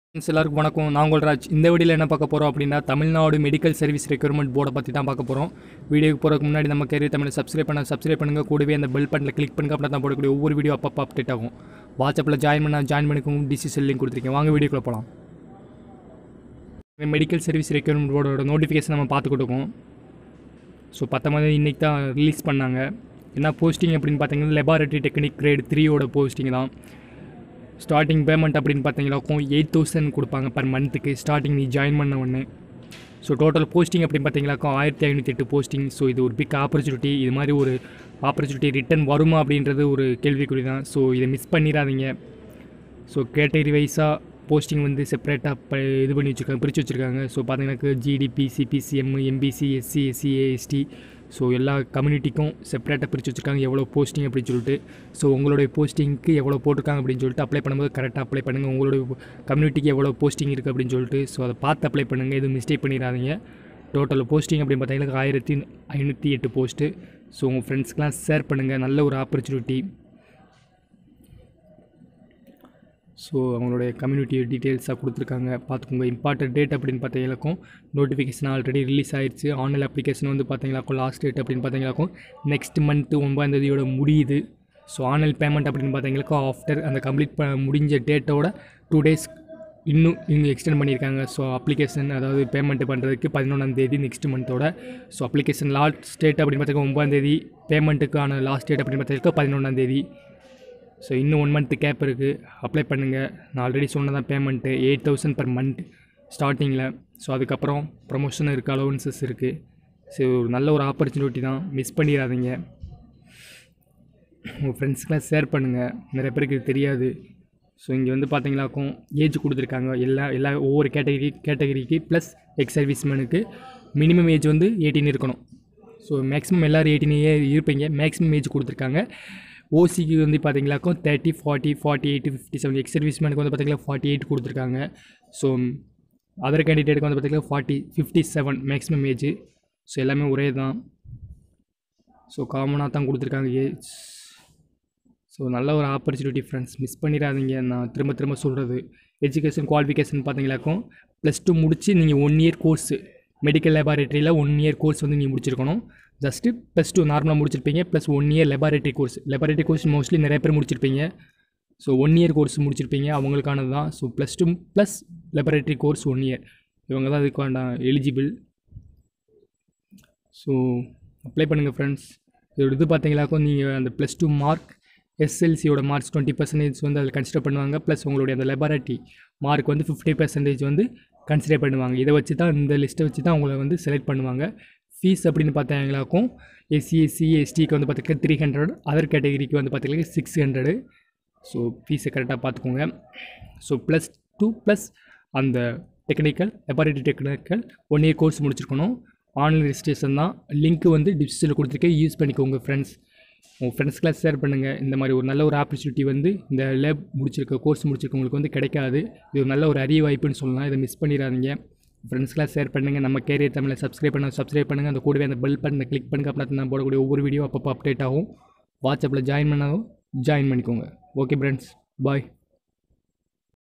friends எல்லாருக்கும் வணக்கம் நான் உங்கள் ராஜ் இந்த வீடியோவில் என்ன பார்க்க போகிறோம் அப்படின்னா தமிழ்நாடு மெடிக்கல் சர்வீஸ் ரெக்யூர்மெண்ட் போர்டை பற்றி தான் பார்க்க போகிறோம் வீடியோக்கு போகிறதுக்கு முன்னாடி நம்ம கேரியர் தமிழை சப்ஸ்கிரைப் பண்ண சப்ஸ்கிரைப் பண்ணுங்கள் கூடவே அந்த பெல் பட்டனில் கிளிக் பண்ணுங்க அப்படின்னா தான் போடக்கூடிய ஒவ்வொரு வீடியோ அப்பப்போ அப்டேட் ஆகும் வாட்ஸ்அப்பில் ஜாயின் பண்ண ஜாயின் பண்ணிக்கோங்க டிசிஷன் லிங்க் கொடுத்துருக்கேன் வாங்க வீடியோக்குள்ளே போகலாம் மெடிக்கல் சர்வீஸ் ரெக்யூர்மெண்ட் போர்டோட நோட்டிஃபிகேஷன் நம்ம பார்த்துக்கிட்டு இருக்கோம் ஸோ பத்தொம்பது இன்றைக்கி தான் ரிலீஸ் பண்ணாங்க என்ன போஸ்டிங் அப்படின்னு பார்த்தீங்கன்னா லெபார்ட்டரி டெக்னிக் கிரேட் த்ரீயோட போஸ்டிங் தான் ஸ்டார்டிங் பேமெண்ட் அப்படின்னு பார்த்தீங்கன்னாக்கும் எயிட் தௌசண்ட் கொடுப்பாங்க பர் மந்த்துக்கு ஸ்டார்டிங் நீ ஜாயின் பண்ண உடனே ஸோ டோட்டல் போஸ்டிங் அப்படின்னு பார்த்தீங்கன்னாக்கும் ஆயிரத்தி ஐநூற்றி எட்டு போஸ்டிங் ஸோ இது ஒரு பிக் ஆப்பர்ச்சுனிட்டி இது மாதிரி ஒரு ஆப்பர்ச்சுனிட்டி ரிட்டன் வருமா அப்படின்றது ஒரு கேள்விக்குறி தான் ஸோ இதை மிஸ் பண்ணிடாதீங்க ஸோ கேட்டகரி வைஸாக போஸ்டிங் வந்து செப்பரேட்டாக இது பண்ணி வச்சுருக்காங்க பிரித்து வச்சுருக்காங்க ஸோ பார்த்தீங்கன்னா GDP CBCM MBC SC SC AST so எல்லா கம்யூனிட்டிக்கும் செப்பரேட்டாக பிரித்து வச்சுருக்காங்க எவ்வளோ போஸ்டிங் அப்படின்னு சொல்லிட்டு ஸோ உங்களுடைய போஸ்டிங்க்கு எவ்வளோ போட்டிருக்காங்க அப்படின்னு சொல்லிட்டு அப்ளை பண்ணும்போது கரெக்டாக அப்ளை பண்ணுங்கள் உங்களுடைய கம்யூனிட்டிக்கு எவ்வளோ போஸ்டிங் இருக்குது அப்படின்னு சொல்லிட்டு ஸோ அதை பார்த்து அப்ளை பண்ணுங்கள் எதுவும் மிஸ்டேக் பண்ணிடாதீங்க டோட்டல் போஸ்டிங் அப்படின்னு பார்த்தீங்கன்னா ஆயிரத்தி ஐநூற்றி எட்டு போஸ்ட்டு ஸோ உங்கள் ஃப்ரெண்ட்ஸ்க்கெலாம் ஷேர் பண்ணுங்கள் நல்ல ஒரு ஆப்பர்ச்சுனிட்டி ஸோ அவங்களுடைய கம்யூனிட்டி டீட்டெயில்ஸாக கொடுத்துருக்காங்க பார்த்துக்கோங்க இம்பார்ட்டன்ட் டேட் அப்படின்னு பார்த்தீங்கன்னாக்கும் நோட்டிஃபிகேஷன் ஆல்ரெடி ரிலீஸ் ஆயிடுச்சு ஆன்லைன் அப்ளிகேஷன் வந்து பார்த்தீங்கன்னாக்கும் லாஸ்ட் டேட் அப்படின்னு பார்த்தீங்கன்னாக்கும் நெக்ஸ்ட் மந்த்து ஒன்பதாம் தேதியோட முடியுது ஸோ ஆன்லைன் பேமெண்ட் அப்படின்னு பார்த்தீங்கன்னாக்கும் ஆஃப்டர் அந்த கம்ப்ளீட் ப முடிஞ்ச டேட்டோட டூ டேஸ் இன்னும் இன்னும் எக்ஸ்டெண்ட் பண்ணியிருக்காங்க ஸோ அப்ளிகேஷன் அதாவது பேமெண்ட் பண்ணுறதுக்கு பதினொன்றாம் தேதி நெக்ஸ்ட் மந்தோட ஸோ அப்ளிகேஷன் லாஸ்ட் டேட் அப்படின்னு பார்த்தீங்கன்னா ஒன்பதாம் தேதி பேமெண்ட்டுக்கான லாஸ்ட் டேட் அப்படின்னு பார்த்தீங்கன்னா பதினொன்றாம் தேதி ஸோ இன்னும் ஒன் மந்த் கேப் இருக்குது அப்ளை பண்ணுங்கள் நான் ஆல்ரெடி சொன்னதான் payment eight thousand per month ஸ்டார்டிங்கில் ஸோ அதுக்கப்புறம் ப்ரமோஷன் இருக்குது அலோவன்சஸ் இருக்குது ஸோ ஒரு நல்ல ஒரு ஆப்பர்ச்சுனிட்டி தான் மிஸ் பண்ணிடாதீங்க உங்கள் ஃப்ரெண்ட்ஸ்க்கெலாம் ஷேர் பண்ணுங்கள் நிறைய பேருக்கு இது தெரியாது ஸோ இங்கே வந்து பார்த்தீங்களாக்கும் ஏஜ் கொடுத்துருக்காங்க எல்லா எல்லா ஒவ்வொரு கேட்டகரி கேட்டகரிக்கு ப்ளஸ் எக்ஸ் சர்வீஸ்மேனுக்கு மினிமம் ஏஜ் வந்து எயிட்டீன் இருக்கணும் ஸோ மேக்ஸிமம் எல்லோரும் எயிட்டீனே இருப்பீங்க மேக்ஸிமம் ஏஜ் கொடுத்துருக்காங்க ஓசிக்கு வந்து பார்த்தீங்களாக்கும் thirty forty forty eight fifty seven ex சர்வீஸ்மேனுக்கு வந்து பார்த்தீங்கன்னா ஃபார்ட்டி எயிட் கொடுத்துருக்காங்க ஸோ அதர் கேண்டிடேட்டுக்கு வந்து பார்த்தீங்கன்னா forty fifty seven maximum age so எல்லாமே ஒரே தான் ஸோ காமனாக தான் கொடுத்துருக்காங்க ஏஜ் ஸோ நல்ல ஒரு ஆப்பர்ச்சுனிட்டி ஃப்ரெண்ட்ஸ் மிஸ் பண்ணிடாதீங்க நான் திரும்ப திரும்ப சொல்கிறது எஜுகேஷன் குவாலிஃபிகேஷன் பார்த்தீங்களாக்கும் ப்ளஸ் டூ முடித்து நீங்கள் ஒன் இயர் கோர்ஸு மெடிக்கல் லேபார்ட்டரியில் ஒன் இயர் கோர்ஸ் வந்து நீங்கள் முடிச்சிருக்கணும் ஜஸ்ட்டு ப்ளஸ் டூ நார்மலாக முடிச்சிருப்பீங்க plus one year laboratory course laboratory course mostly நிறைய பேர் முடிச்சிருப்பீங்க ஸோ ஒன் இயர் கோர்ஸ் முடிச்சிருப்பீங்க அவங்களுக்கானது தான் so plus two plus laboratory course one year இவங்க தான் அதுக்கான எலிஜிபிள் ஸோ அப்ளை பண்ணுங்கள் ஃப்ரெண்ட்ஸ் இதோட இது பார்த்தீங்களாக்கும் நீங்கள் அந்த plus two mark எஸ்எல்சியோட marks twenty percentage வந்து அதில் கன்சிடர் பண்ணுவாங்க ப்ளஸ் உங்களுடைய அந்த லெபார்ட்டரி மார்க் வந்து ஃபிஃப்டி பர்சன்டேஜ் வந்து கன்சிடர் பண்ணுவாங்க இதை வச்சு தான் இந்த லிஸ்ட்டை வச்சு தான் உங்களை வந்து செலக்ட் பண்ணுவாங்க ஃபீஸ் அப்படின்னு பார்த்தீங்களாக்கும் எஸ்சி எஸ்சி எஸ்டிக்கு வந்து பார்த்திங்கன்னா த்ரீ ஹண்ட்ரட் அதர் கேட்டகரிக்கு வந்து பார்த்திங்கன்னா சிக்ஸ் ஹண்ட்ரடு ஸோ ஃபீஸை கரெக்டாக பார்த்துக்கோங்க ஸோ ப்ளஸ் டூ ப்ளஸ் அந்த technical laboratory technical one year course முடிச்சிருக்கணும் ஆன்லைன் ரெஜிஸ்ட்ரேஷன் தான் லிங்க்கு வந்து டிஸ்கிரிப்ஷனில் கொடுத்துருக்கேன் யூஸ் பண்ணிக்கோங்க ஃப்ரெண்ட்ஸ் உங்கள் ஃப்ரெண்ட்ஸ்க்கெலாம் ஷேர் பண்ணுங்கள் இந்த மாதிரி ஒரு நல்ல ஒரு ஆப்பர்ச்சுனிட்டி வந்து இந்த லேப் முடிச்சிருக்க கோர்ஸ் முடிச்சிருக்கவங்களுக்கு வந்து கிடைக்காது இது ஒரு நல்ல ஒரு அரிய வாய்ப்புன்னு சொல்லலாம் இதை மிஸ் பண்ணிடாதீங்க ஃப்ரெண்ட்ஸ்க்கெலாம் ஷேர் பண்ணுங்கள் நம்ம கேரியர் தமிழை சப்ஸ்கிரைப் பண்ண சப்ஸ்கிரைப் பண்ணுங்கள் அந்த கூடவே அந்த பெல் பட்டனை கிளிக் பண்ணுங்க அப்படின்னா நான் போடக்கூடிய ஒவ்வொரு வீடியோ அப்பப்போ அப்டேட் ஆகும் வாட்ஸ்அப்பில் ஜாயின் பண்ணாலும் ஜாயின் பண்ணிக்கோங்க ஓகே ஃப்ரெண்ட்ஸ் பாய்